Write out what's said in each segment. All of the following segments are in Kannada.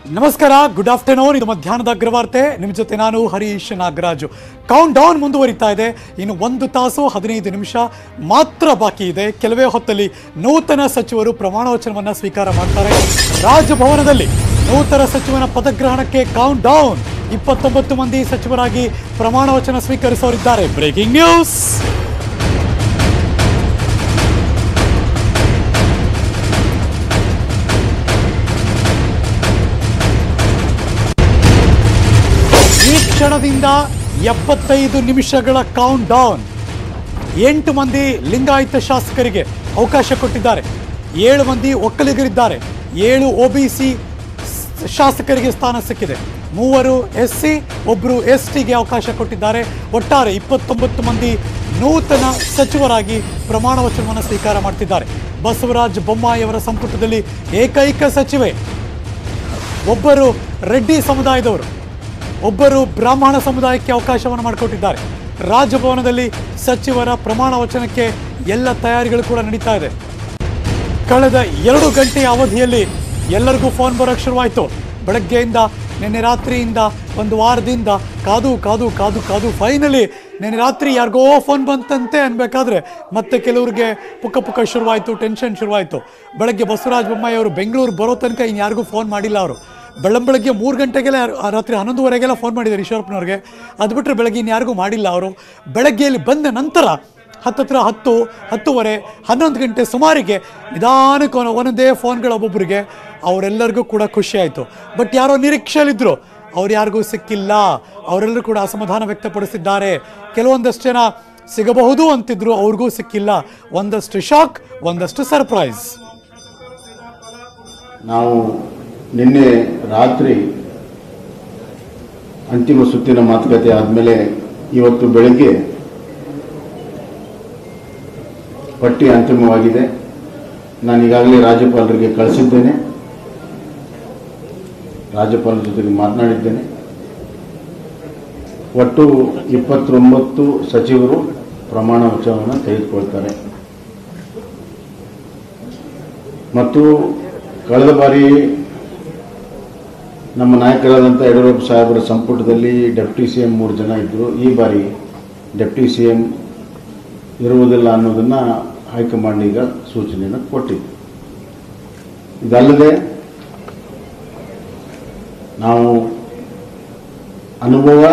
ನಮಸ್ಕಾರ ಗುಡ್ ಆಫ್ಟರ್ನೂನ್ ಇದು ಮಧ್ಯಾಹ್ನದ ಅಗ್ರವಾರ್ತೆ ನಿಮ್ಮ ಜೊತೆ ನಾನು ಹರೀಶ್ ನಾಗರಾಜು ಕೌಂಟ್ ಡೌನ್ ಮುಂದುವರಿತಾ ಇದೆ ಇನ್ನು ಒಂದು ತಾಸು ಹದಿನೈದು ನಿಮಿಷ ಮಾತ್ರ ಬಾಕಿ ಇದೆ ಕೆಲವೇ ಹೊತ್ತಲ್ಲಿ ನೂತನ ಸಚಿವರು ಪ್ರಮಾಣ ವಚನವನ್ನು ಸ್ವೀಕಾರ ಮಾಡ್ತಾರೆ ರಾಜಭವನದಲ್ಲಿ ನೂತನ ಸಚಿವನ ಪದಗ್ರಹಣಕ್ಕೆ ಕೌಂಟ್ ಡೌನ್ ಇಪ್ಪತ್ತೊಂಬತ್ತು ಮಂದಿ ಸಚಿವರಾಗಿ ಪ್ರಮಾಣ ವಚನ ಸ್ವೀಕರಿಸೋರಿದ್ದಾರೆ ಬ್ರೇಕಿಂಗ್ ನ್ಯೂಸ್ ಈ ಕ್ಷಣದಿಂದ ಎಪ್ಪತ್ತೈದು ನಿಮಿಷಗಳ ಕೌಂಟ್ ಡೌನ್ ಎಂಟು ಮಂದಿ ಲಿಂಗಾಯತ ಶಾಸಕರಿಗೆ ಅವಕಾಶ ಕೊಟ್ಟಿದ್ದಾರೆ ಏಳು ಮಂದಿ ಒಕ್ಕಲಿಗರಿದ್ದಾರೆ ಏಳು ಒ ಬಿ ಸಿ ಶಾಸಕರಿಗೆ ಸ್ಥಾನ ಸಿಕ್ಕಿದೆ ಮೂವರು ಎಸ್ ಸಿ ಒಬ್ಬರು ಎಸ್ ಟಿಗೆ ಅವಕಾಶ ಕೊಟ್ಟಿದ್ದಾರೆ ಒಟ್ಟಾರೆ ಇಪ್ಪತ್ತೊಂಬತ್ತು ಮಂದಿ ನೂತನ ಸಚಿವರಾಗಿ ಪ್ರಮಾಣ ವಚನವನ್ನು ಸ್ವೀಕಾರ ಮಾಡ್ತಿದ್ದಾರೆ ಬಸವರಾಜ ಬೊಮ್ಮಾಯಿಯವರ ಸಂಪುಟದಲ್ಲಿ ಏಕೈಕ ಸಚಿವೆ ಒಬ್ಬರು ರೆಡ್ಡಿ ಸಮುದಾಯದವರು ಒಬ್ಬರು ಬ್ರಾಹ್ಮಣ ಸಮುದಾಯಕ್ಕೆ ಅವಕಾಶವನ್ನು ಮಾಡಿಕೊಟ್ಟಿದ್ದಾರೆ ರಾಜಭವನದಲ್ಲಿ ಸಚಿವರ ಪ್ರಮಾಣ ವಚನಕ್ಕೆ ಎಲ್ಲ ತಯಾರಿಗಳು ಕೂಡ ನಡೀತಾ ಇದೆ ಕಳೆದ ಎರಡು ಗಂಟೆಯ ಅವಧಿಯಲ್ಲಿ ಎಲ್ಲರಿಗೂ ಫೋನ್ ಬರೋಕ್ಕೆ ಶುರುವಾಯಿತು ಬೆಳಗ್ಗೆಯಿಂದ ನಿನ್ನೆ ರಾತ್ರಿಯಿಂದ ಒಂದು ವಾರದಿಂದ ಕಾದು ಕಾದು ಕಾದು ಕಾದು ಫೈನಲಿ ನಿನ್ನೆ ರಾತ್ರಿ ಯಾರಿಗೋ ಫೋನ್ ಬಂತಂತೆ ಅನ್ಬೇಕಾದ್ರೆ ಮತ್ತೆ ಕೆಲವ್ರಿಗೆ ಪುಕ್ಕ ಪುಕ್ಕ ಶುರುವಾಯಿತು ಟೆನ್ಷನ್ ಶುರುವಾಯಿತು ಬೆಳಗ್ಗೆ ಬಸವರಾಜ ಬೊಮ್ಮಾಯಿ ಅವರು ಬೆಂಗಳೂರು ಬರೋ ತನಕ ಇನ್ನು ಯಾರಿಗೂ ಫೋನ್ ಮಾಡಿಲ್ಲ ಅವರು ಬೆಳ್ಳಂ ಬೆಳಗ್ಗೆ ಮೂರು ಗಂಟೆಗೆಲ್ಲ ಯಾರು- ಆ ರಾತ್ರಿ ಹನ್ನೊಂದುವರೆಗೆಲ್ಲ ಫೋನ್ ಮಾಡಿದ್ದಾರೆ ಈಶ್ವರಪ್ಪನವ್ರಿಗೆ ಅದು ಬಿಟ್ಟರೆ ಬೆಳಗ್ಗೆ ಇನ್ನು ಯಾರಿಗೂ ಮಾಡಿಲ್ಲ ಅವರು ಬೆಳಗ್ಗೆಯಲ್ಲಿ ಬಂದ ನಂತರ ಹತ್ತತ್ರ ಹತ್ತು ಹತ್ತುವರೆ ಹನ್ನೊಂದು ಗಂಟೆ ಸುಮಾರಿಗೆ ನಿಧಾನಕ್ಕೆ ಒಂದ್- ಒಂದೊಂದೇ ಫೋನ್ಗಳು ಒಬ್ಬೊಬ್ಬರಿಗೆ ಅವರೆಲ್ಲರಿಗೂ ಕೂಡ ಖುಷಿ ಆಯಿತು ಬಟ್ ಯಾರೋ ನಿರೀಕ್ಷೆಯಲ್ಲಿದ್ದರು ಅವ್ರು ಯಾರಿಗೂ ಸಿಕ್ಕಿಲ್ಲ ಅವರೆಲ್ಲರೂ ಕೂಡ ಅಸಮಾಧಾನ ವ್ಯಕ್ತಪಡಿಸಿದ್ದಾರೆ ಕೆಲವೊಂದಷ್ಟು ಜನ ಸಿಗಬಹುದು ಅಂತಿದ್ರು ಅವ್ರಿಗೂ ಸಿಕ್ಕಿಲ್ಲ ಒಂದಷ್ಟು ಶಾಕ್ ಒಂದಷ್ಟು ಸರ್ಪ್ರೈಸ್ ನಾವು ನಿನ್ನೆ ರಾತ್ರಿ ಅಂತಿಮ ಸುತ್ತಿನ ಮಾತುಕತೆ ಆದಮೇಲೆ ಇವತ್ತು ಬೆಳಗ್ಗೆ ಪಟ್ಟಿ ಅಂತಿಮವಾಗಿದೆ ನಾನು ಈಗಾಗಲೇ ರಾಜ್ಯಪಾಲರಿಗೆ ಕಳಿಸಿದ್ದೇನೆ ರಾಜ್ಯಪಾಲರ ಜೊತೆಗೆ ಮಾತನಾಡಿದ್ದೇನೆ ಒಟ್ಟು ಇಪ್ಪತ್ತೊಂಬತ್ತು ಸಚಿವರು ಪ್ರಮಾಣ ವಚನವನ್ನು ತೆಗೆದುಕೊಳ್ತಾರೆ ಮತ್ತು ಕಳೆದ ಬಾರಿ ನಮ್ಮ ನಾಯಕರಾದಂಥ ಯಡಿಯೂರಪ್ಪ ಸಾಹೇಬರ ಸಂಪುಟದಲ್ಲಿ ಡೆಪ್ಟಿ ಸಿ ಎಂ ಮೂರು ಜನ ಇದ್ದರು ಈ ಬಾರಿ ಡೆಪ್ಟಿ ಸಿ ಎಂ ಇರುವುದಿಲ್ಲ ಅನ್ನೋದನ್ನು ಹೈಕಮಾಂಡ್ ಈಗ ಸೂಚನೆಯನ್ನು ಕೊಟ್ಟಿದೆ ಇದಲ್ಲದೆ ನಾವು ಅನುಭವ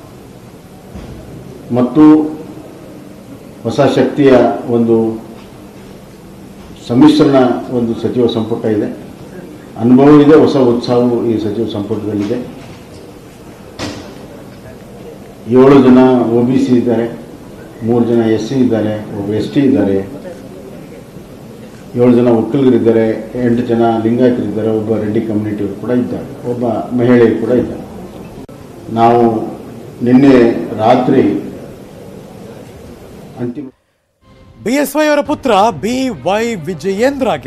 ಮತ್ತು ಹೊಸ ಶಕ್ತಿಯ ಒಂದು ಸಮ್ಮಿಶ್ರಣ ಒಂದು ಸಚಿವ ಸಂಪುಟ ಇದೆ ಅನುಭವ ಇದೆ ಹೊಸ ಉತ್ಸಾಹವು ಈ ಸಚಿವ ಸಂಪುಟದಲ್ಲಿದೆ ಏಳು ಜನ ಒ ಬಿ ಸಿ ಇದ್ದಾರೆ ಮೂರು ಜನ ಎಸ್ ಸಿ ಇದ್ದಾರೆ ಒಬ್ಬ ಎಸ್ ಟಿ ಇದ್ದಾರೆ ಏಳು ಜನ ಒಕ್ಕಲಿಗರಿದ್ದಾರೆ ಎಂಟು ಜನ ಲಿಂಗಾಯತರಿದ್ದಾರೆ ಒಬ್ಬ ರೆಡ್ಡಿ ಕಮ್ಯುನಿಟಿಯವರು ಕೂಡ ಇದ್ದಾರೆ ಒಬ್ಬ ಮಹಿಳೆಯರು ಕೂಡ ಇದ್ದಾರೆ ನಾವು ನಿನ್ನೆ ರಾತ್ರಿ ಅಂತಿಮ ಬಿ ಎಸ್ ವೈ ಅವರ ಪುತ್ರ ಬಿ ವೈ ವಿಜಯೇಂದ್ರಗೆ